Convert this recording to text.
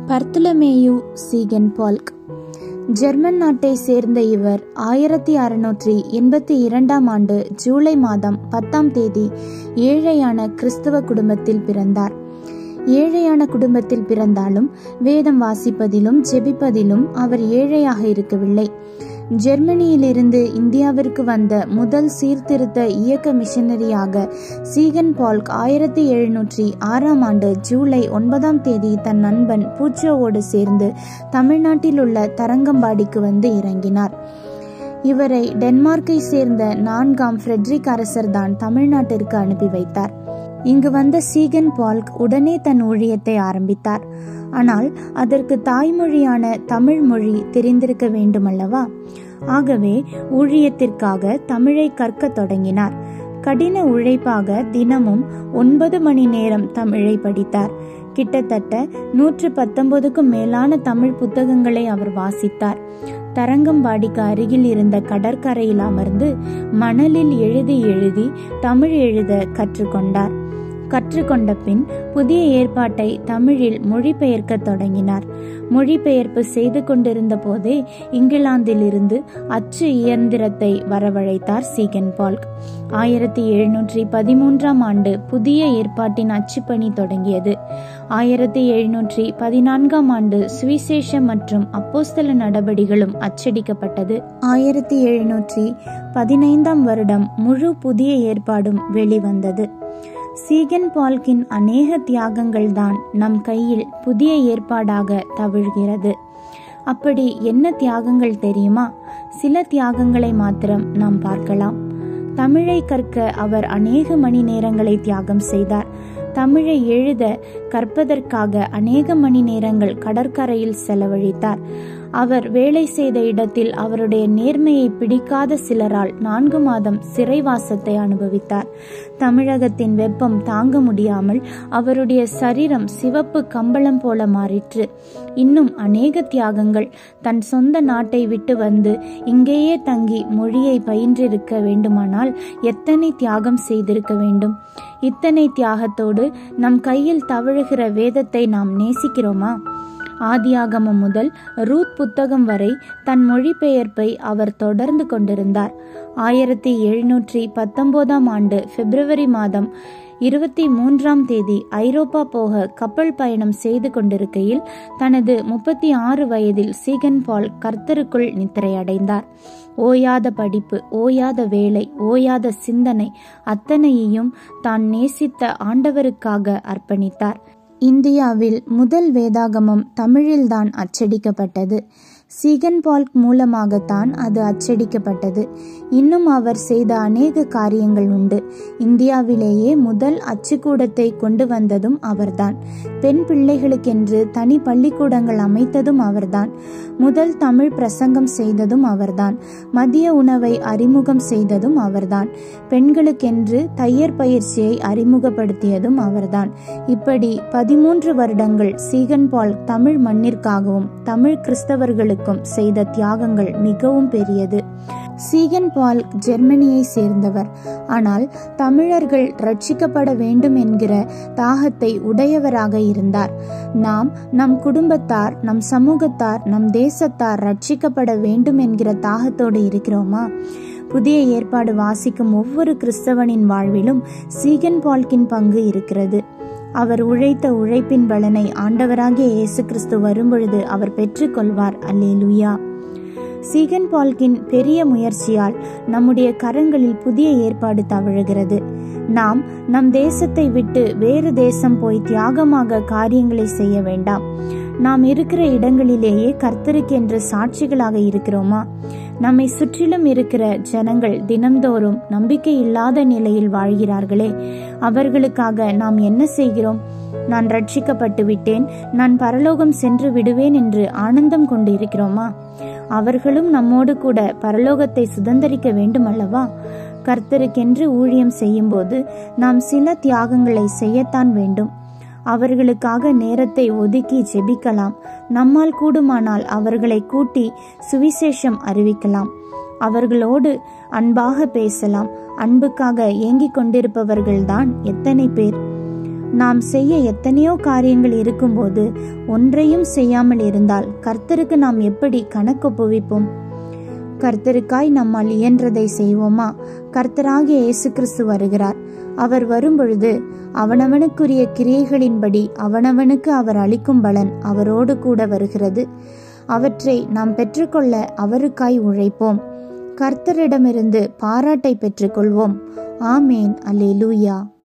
பர்த்துலமேயு சீகன் பால்க் German நாட்டை சேர்ந்த இவர் ஆயிரத்தி அறுநூற்றி எண்பத்தி இரண்டாம் ஆண்டு ஜூலை மாதம் பத்தாம் தேதி ஏழையான கிறிஸ்தவ குடும்பத்தில் பிறந்தார் ஏழையான குடும்பத்தில் பிறந்தாலும் வேதம் வாசிப்பதிலும் ஜெபிப்பதிலும் அவர் ஏழையாக இருக்கவில்லை ஜெர்மனியிலிருந்து இந்தியாவிற்கு வந்த முதல் சீர்திருத்த இயக்க மிஷனரியாக சீகன் பால்க் ஆயிரத்தி எழுநூற்றி ஆறாம் ஆண்டு ஜூலை ஒன்பதாம் தேதி தன் நண்பன் பூச்சோவோடு சேர்ந்து தமிழ்நாட்டில் உள்ள தரங்கம்பாடிக்கு வந்து இறங்கினார் இவரை டென்மார்க்கை சேர்ந்த நான்காம் ஃப்ரெட்ரிக் அரசர் தான் தமிழ்நாட்டிற்கு அனுப்பி வைத்தார் இங்கு வந்த சீகன் பால்க் உடனே தன் ஊழியத்தை ஆரம்பித்தார் ஆனால் அதற்கு தாய்மொழியான தமிழ் மொழி தெரிந்திருக்க வேண்டுமல்லவா ஆகவே ஊழியத்திற்காக தமிழை கற்க தொடங்கினார் கடின உழைப்பாக தினமும் ஒன்பது மணி நேரம் தமிழை படித்தார் கிட்டத்தட்ட நூற்று பத்தொன்பதுக்கும் மேலான தமிழ் புத்தகங்களை அவர் வாசித்தார் தரங்கம்பாடிக்கு அருகில் இருந்த கடற்கரையில் அமர்ந்து மணலில் எழுதி எழுதி தமிழ் எழுத கற்றுக்கொண்டார் கற்றுக்கொண்ட பின் புதிய ஏற்பாட்டை தமிழில் மொழிபெயர்க்க தொடங்கினார் மொழிபெயர்ப்பு செய்து கொண்டிருந்த போதே இங்கிலாந்திலிருந்து அச்சு இயந்திரத்தை வரவழைத்தார் சீகன் பால்க் ஆயிரத்தி எழுநூற்றி பதிமூன்றாம் ஆண்டு புதிய ஏற்பாட்டின் அச்சுப்பணி தொடங்கியது ஆயிரத்தி எழுநூற்றி பதினான்காம் ஆண்டு சுவிசேஷம் மற்றும் அப்போஸ்தல நடபடிகளும் அச்சடிக்கப்பட்டது ஆயிரத்தி எழுநூற்றி பதினைந்தாம் வருடம் முழு புதிய ஏற்பாடும் வெளிவந்தது சீகன் பால்கின் அநேக தியாகங்கள் தான் நம் கையில் புதிய ஏற்பாடாக தவிழ்கிறது அப்படி என்ன தியாகங்கள் தெரியுமா சில தியாகங்களை மாத்திரம் நாம் பார்க்கலாம் தமிழை கற்க அவர் அநேக மணி நேரங்களை தியாகம் செய்தார் தமிழை எழுத கற்பதற்காக அநேக மணி நேரங்கள் கடற்கரையில் செலவழித்தார் அவர் வேலை செய்த இடத்தில் அவருடைய நேர்மையை பிடிக்காத சிலரால் நான்கு மாதம் சிறைவாசத்தை அனுபவித்தார் தமிழகத்தின் வெப்பம் தாங்க முடியாமல் அவருடைய சரீரம் சிவப்பு கம்பளம் போல மாறிற்று இன்னும் அநேக தியாகங்கள் தன் சொந்த நாட்டை விட்டு வந்து இங்கேயே தங்கி மொழியை பயின்றிருக்க வேண்டுமானால் எத்தனை தியாகம் செய்திருக்க வேண்டும் இத்தனை தியாகத்தோடு நம் கையில் தவழுகிற வேதத்தை நாம் நேசிக்கிறோமா ஆதியாகமம் முதல் ரூத் புத்தகம் வரை தன் மொழிபெயர்ப்பை அவர் தொடர்ந்து கொண்டிருந்தார் ஆயிரத்தி எழுநூற்றி பத்தொன்பதாம் ஆண்டு பிப்ரவரி மாதம் இருபத்தி மூன்றாம் தேதி ஐரோப்பா போக கப்பல் பயணம் செய்து கொண்டிருக்கையில் தனது முப்பத்தி ஆறு வயதில் சீகன் பால் கர்த்தருக்குள் நித்திரையடைந்தார் ஓயாத படிப்பு ஓயாத வேலை ஓயாத சிந்தனை அத்தனையையும் தான் நேசித்த ஆண்டவருக்காக அர்ப்பணித்தார் இந்தியாவில் முதல் வேதாகமம் தமிழில்தான் அச்சடிக்கப்பட்டது சீகன் பால்க் மூலமாகத்தான் அது அச்சடிக்கப்பட்டது இன்னும் அவர் செய்த அநேக காரியங்கள் உண்டு இந்தியாவிலேயே முதல் அச்சுக்கூடத்தை கொண்டு வந்ததும் அவர்தான் பெண் பிள்ளைகளுக்கென்று தனி பள்ளிக்கூடங்கள் அமைத்ததும் அவர்தான் முதல் தமிழ் பிரசங்கம் செய்ததும் அவர்தான் மதிய உணவை அறிமுகம் செய்ததும் அவர்தான் பெண்களுக்கென்று தையர் பயிற்சியை அறிமுகப்படுத்தியதும் அவர்தான் இப்படி பதிமூன்று வருடங்கள் சீகன் பால் தமிழ் மண்ணிற்காகவும் தமிழ் கிறிஸ்தவர்களுக்கும் செய்த தியாகங்கள் மிகவும் பெரியது சீகன் பால் ஜெர்மனியை சேர்ந்தவர் ஆனால் தமிழர்கள் ரட்சிக்கப்பட வேண்டும் என்கிற தாகத்தை உடையவராக இருந்தார் நாம் நம் குடும்பத்தார் நம் சமூகத்தார் நம் தேசத்தார் ரட்சிக்கப்பட வேண்டும் என்கிற தாகத்தோடு இருக்கிறோமா புதிய ஏற்பாடு வாசிக்கும் ஒவ்வொரு கிறிஸ்தவனின் வாழ்விலும் சீகன் பால்கின் பங்கு இருக்கிறது அவர் உழைத்த உழைப்பின் பலனை ஆண்டவராகிய இயேசு கிறிஸ்து வரும்பொழுது அவர் பெற்றுக்கொள்வார் அல்லேலுயா சீகன் பால்கின் பெரிய முயற்சியால் நம்முடைய கரங்களில் புதிய ஏற்பாடு தவழுகிறது நாம் நம் தேசத்தை விட்டு வேறு தேசம் போய் தியாகமாக காரியங்களை செய்ய வேண்டாம் நாம் இருக்கிற இடங்களிலேயே கர்த்தருக்கென்று சாட்சிகளாக இருக்கிறோமா நம்மை சுற்றிலும் இருக்கிற ஜனங்கள் தினந்தோறும் நம்பிக்கை இல்லாத நிலையில் வாழ்கிறார்களே அவர்களுக்காக நாம் என்ன செய்கிறோம் நான் ரட்சிக்கப்பட்டு விட்டேன் நான் பரலோகம் சென்று விடுவேன் என்று ஆனந்தம் கொண்டு இருக்கிறோமா அவர்களும் நம்மோடு கூட பரலோகத்தை சுதந்திரிக்க வேண்டும் அல்லவா கர்த்தருக்கென்று ஊழியம் செய்யும்போது நாம் சில தியாகங்களை செய்யத்தான் வேண்டும் அவர்களுக்காக நேரத்தை ஒதுக்கி ஜெபிக்கலாம் நம்மால் கூடுமானால் அவர்களை கூட்டி சுவிசேஷம் அறிவிக்கலாம் அவர்களோடு அன்பாக பேசலாம் அன்புக்காக ஏங்கிக் கொண்டிருப்பவர்கள்தான் எத்தனை பேர் நாம் செய்ய எத்தனையோ காரியங்கள் இருக்கும்போது ஒன்றையும் செய்யாமல் இருந்தால் கர்த்தருக்கு நாம் எப்படி கணக்கொப்புவிப்போம் கர்த்தருக்காய் நம்மால் இயன்றதை செய்வோமா கர்த்தராகிய இயேசு கிறிஸ்து வருகிறார் அவர் வரும்பொழுது அவனவனுக்குரிய கிரியைகளின்படி அவனவனுக்கு அவர் அளிக்கும் பலன் அவரோடு கூட வருகிறது அவற்றை நாம் பெற்றுக்கொள்ள அவருக்காய் உழைப்போம் கர்த்தரிடமிருந்து பாராட்டை பெற்றுக்கொள்வோம் ஆமேன் அல்லேலூயா